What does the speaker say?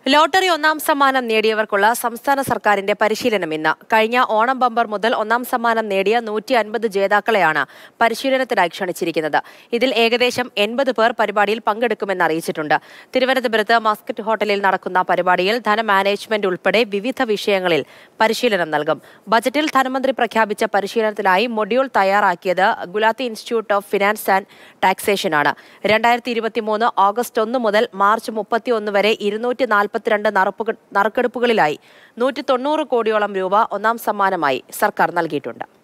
lottery ഒന്നാം സമ്മാനം നേടിയവർക്കുള്ള സംസ്ഥാന സർക്കാരിന്റെ പരിശീലനം ഇന്ന് കഴിഞ്ഞ ഓണം ബമ്പർ മുതൽ ഒന്നാം സമ്മാനം നേടിയ നൂറ്റി അൻപത് ജേതാക്കളെയാണ് പരിശീലനത്തിനായി ക്ഷണിച്ചിരിക്കുന്നത് ഇതിൽ ഏകദേശം എൺപത് പേർ പരിപാടിയിൽ പങ്കെടുക്കുമെന്ന് അറിയിച്ചിട്ടുണ്ട് തിരുവനന്തപുരത്ത് മസ്കറ്റ് ഹോട്ടലിൽ നടക്കുന്ന പരിപാടിയിൽ ധന മാനേജ്മെന്റ് ഉൾപ്പെടെ വിവിധ വിഷയങ്ങളിൽ പരിശീലനം നൽകും ബജറ്റിൽ ധനമന്ത്രി പ്രഖ്യാപിച്ച പരിശീലനത്തിനായി മൊഡ്യൂൾ തയ്യാറാക്കിയത് Gulati institute of finance and ടാക്സേഷനാണ് രണ്ടായിരത്തി ഇരുപത്തിമൂന്ന് ഓഗസ്റ്റ് ഒന്ന് മുതൽ മാർച്ച് മുപ്പത്തിയൊന്ന് വരെ ഇരുന്നൂറ്റി നാൽപ്പത്തിരണ്ട് നറുപ്പുക- നറുക്കെടുപ്പുകളിലായി നൂറ്റി തൊണ്ണൂറ് കോടിയോളം രൂപ ഒന്നാം സമ്മാനമായി സർക്കാർ നൽകിയിട്ടുണ്ട്